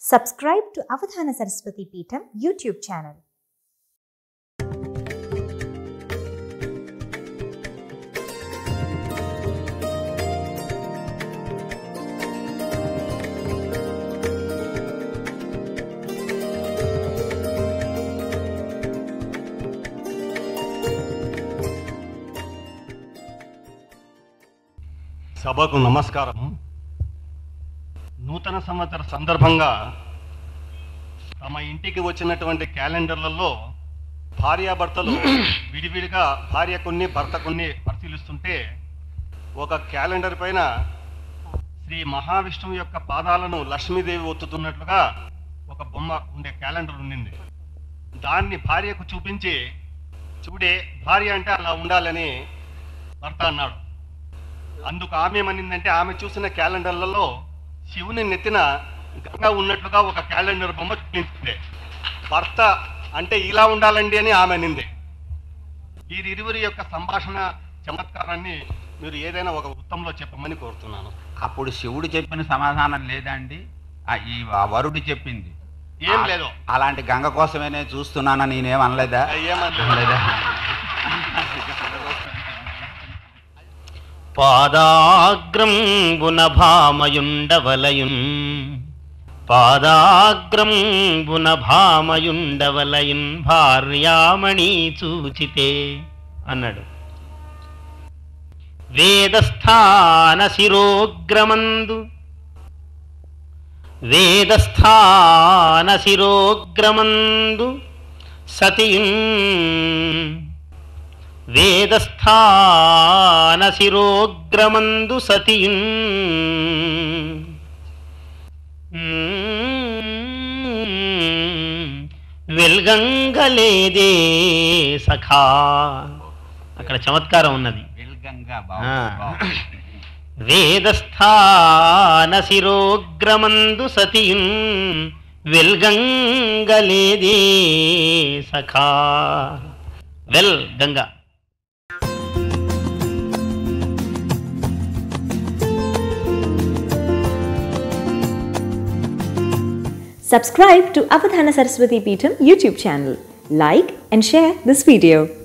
Subscribe to Avadhana Saraswati Peetham YouTube channel. సభకు నమస్కారం నూతన సంవత్సర సందర్భంగా తమ ఇంటికి వచ్చినటువంటి క్యాలెండర్లలో భార్యాభర్తలు విడివిడిగా భార్య కొన్ని భర్త కొన్ని పరిశీలిస్తుంటే ఒక క్యాలెండర్ పైన శ్రీ మహావిష్ణువు యొక్క పాదాలను లక్ష్మీదేవి ఒత్తుతున్నట్లుగా ఒక బొమ్మ ఉండే క్యాలెండర్ ఉండింది దాన్ని భార్యకు చూపించి చూడే భార్య అంటే అలా ఉండాలని భర్త అన్నాడు అందుకు ఆమె ఏమనిందంటే ఆమె చూసిన క్యాలెండర్లలో శివుని నెత్తిన గంగా ఉన్నట్లుగా ఒక క్యాలెండర్ బొమ్మ చూపించింది భర్త అంటే ఇలా ఉండాలండి అని ఆమె అనింది వీరిరువురి యొక్క సంభాషణ చమత్కారాన్ని మీరు ఏదైనా ఒక వృత్తంలో చెప్పమని కోరుతున్నాను అప్పుడు శివుడు చెప్పిన సమాధానం లేదండి ఆ ఈ ఆ వరుడు చెప్పింది ఏం ఆ- లేదు అలాంటి గంగ కోసమే నేను చూస్తున్నానని నేనేం అనలేదా ఏమన్నా అనలేదా పాదాగ్రంబున భామయుండవలయున్ పాదాగ్రంబున భామయుండవలయున్ భార్యామణి చూచితే అన్నాడు వేదస్థాన శిరోగ్రమందు వేదస్థాన శిరోగ్రమందు సతియున్ వేదస్థాన శిరోగ్రమందు సతియున్ వెల్గంగలేదే సఖా అక్కడ చమత్కారం ఉన్నది వెల్గంగా ఆ. బాగుంది, బాగుంది. వేదస్థాన శిరోగ్రమందు సతియున్ వెల్గంగలేదే సఖా వెల్ గంగా Subscribe to Avadhana Saraswati Peetham YouTube channel. Like and share this video.